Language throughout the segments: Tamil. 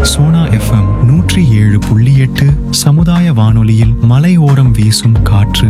சோனா எஃப்எம் நூற்றி ஏழு புள்ளி எட்டு சமுதாய வானொலியில் மலையோரம் வீசும் காற்று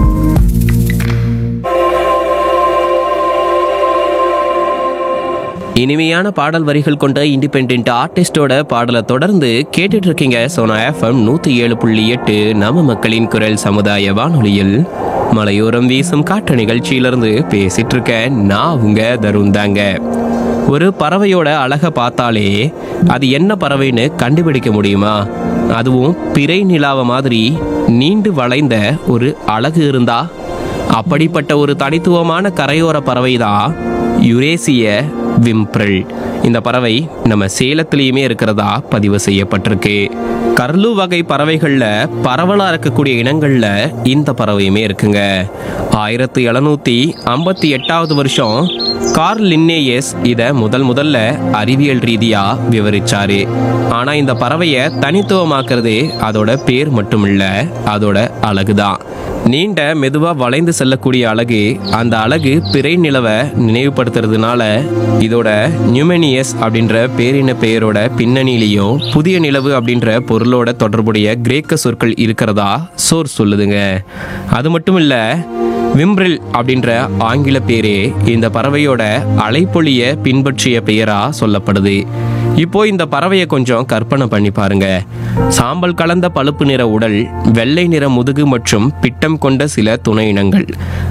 இனிமையான பாடல் வரிகள் கொண்ட இண்டிபெண்ட் ஆர்டிஸ்டோட பாடலை தொடர்ந்து கேட்டுட்டு இருக்கீங்க சோனா எஃப்எம் நூத்தி ஏழு புள்ளி எட்டு நம்ம மக்களின் குரல் சமுதாய வானொலியில் மலையோரம் வீசும் காற்று நிகழ்ச்சியிலிருந்து பேசிட்டு இருக்கேன் நான் உங்க தருண் தாங்க ஒரு பறவையோட அழகை பார்த்தாலே அது என்ன பறவைன்னு கண்டுபிடிக்க முடியுமா அதுவும் பிறை நிலாவ மாதிரி நீண்டு வளைந்த ஒரு அழகு இருந்தா அப்படிப்பட்ட ஒரு தனித்துவமான கரையோர பறவை தான் யுரேசிய விம்ப்ரல் இந்த பறவை நம்ம சேலத்திலையுமே இருக்கிறதா பதிவு செய்யப்பட்டிருக்கு கர்லு வகை பறவைகள்ல பரவலா இருக்கக்கூடிய இனங்கள்ல இந்த பறவையுமே இருக்குங்க ஆயிரத்தி எழுநூத்தி ஐம்பத்தி எட்டாவது வருஷம் கார்ல் லின்னேயஸ் இத முதல் முதல்ல அறிவியல் ரீதியா விவரிச்சாரு ஆனா இந்த பறவையை தனித்துவமாக்குறது அதோட பேர் மட்டும் இல்ல அதோட அழகுதான் நீண்ட மெதுவா வளைந்து செல்லக்கூடிய அழகு அந்த அழகு பிறை நிலவை நினைவுபடுத்துறதுனால இதோட நியூமெனியஸ் அப்படின்ற பேரின பெயரோட பின்னணியிலையும் புதிய நிலவு அப்படின்ற பொருளோட தொடர்புடைய கிரேக்க சொற்கள் இருக்கிறதா சோர் சொல்லுதுங்க அது மட்டும் இல்ல விம்ரில் அப்படின்ற ஆங்கில பேரே இந்த பறவையோட அலைப்பொழிய பின்பற்றிய பெயரா சொல்லப்படுது இப்போ இந்த பறவையை கொஞ்சம் கற்பனை பண்ணி பாருங்க சாம்பல் கலந்த பழுப்பு நிற உடல் வெள்ளை நிற முதுகு மற்றும் பிட்டம் கொண்ட சில துணை இனங்கள்